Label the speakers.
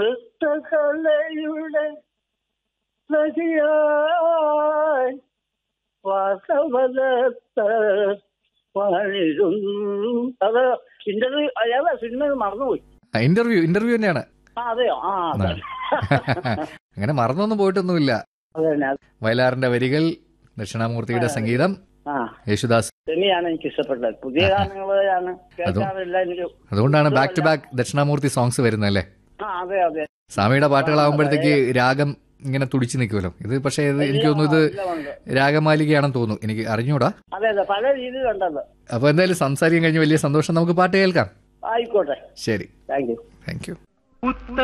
Speaker 1: നൃത്തകലയുടെ സഖിയായി വാസവദത്ത പണിരും അത് ഇന്റർവ്യൂ അയാളെ സിനിമ മറന്നുപോയി
Speaker 2: ഇന്റർവ്യൂ ഇന്റർവ്യൂ തന്നെയാണ്
Speaker 1: ആ അതെയോ ആ അതെ
Speaker 2: അങ്ങനെ മറന്നൊന്നും പോയിട്ടൊന്നുമില്ല
Speaker 1: അത് തന്നെ
Speaker 2: വയലാറിന്റെ വരികൾ ദക്ഷിണാമൂർത്തിയുടെ സംഗീതം
Speaker 1: ആ
Speaker 2: യേശുദാസ്
Speaker 1: സിനിമയാണ് എനിക്ക് ഇഷ്ടപ്പെട്ടത് പുതിയ ഗാനങ്ങളാണ് കേൾക്കാറില്ല എനിക്ക്
Speaker 2: അതുകൊണ്ടാണ് back to back Dakshinamoorthy songs വരുന്നത് അല്ലേ
Speaker 1: ആ അതെ അതെ
Speaker 2: സ്വാമിയുടെ പാട്ടുകളാകുമ്പോഴത്തേക്ക് രാഗം ഇങ്ങനെ തുടിച്ചു നിൽക്കുമല്ലോ ഇത് പക്ഷേ ഇത് എനിക്ക് തോന്നുന്നു ഇത്
Speaker 1: എല്ലാം ഉണ്ട്.
Speaker 2: രാഗമാലികയാണെന്ന് തോന്നുന്നു എനിക്ക് അറിഞ്ഞൂടാ
Speaker 1: അതെ അതെ പല രീതിയിലുണ്ടത്
Speaker 2: അപ്പൊ എന്തായാലും സംസാരിക്കാൻ കഴിഞ്ഞ് വലിയ സന്തോഷം നമുക്ക് പാട്ട് കേൾക്കാം
Speaker 1: ആയിക്കോട്ടെ
Speaker 2: ശരി
Speaker 1: താങ്ക് യു
Speaker 2: താങ്ക് യു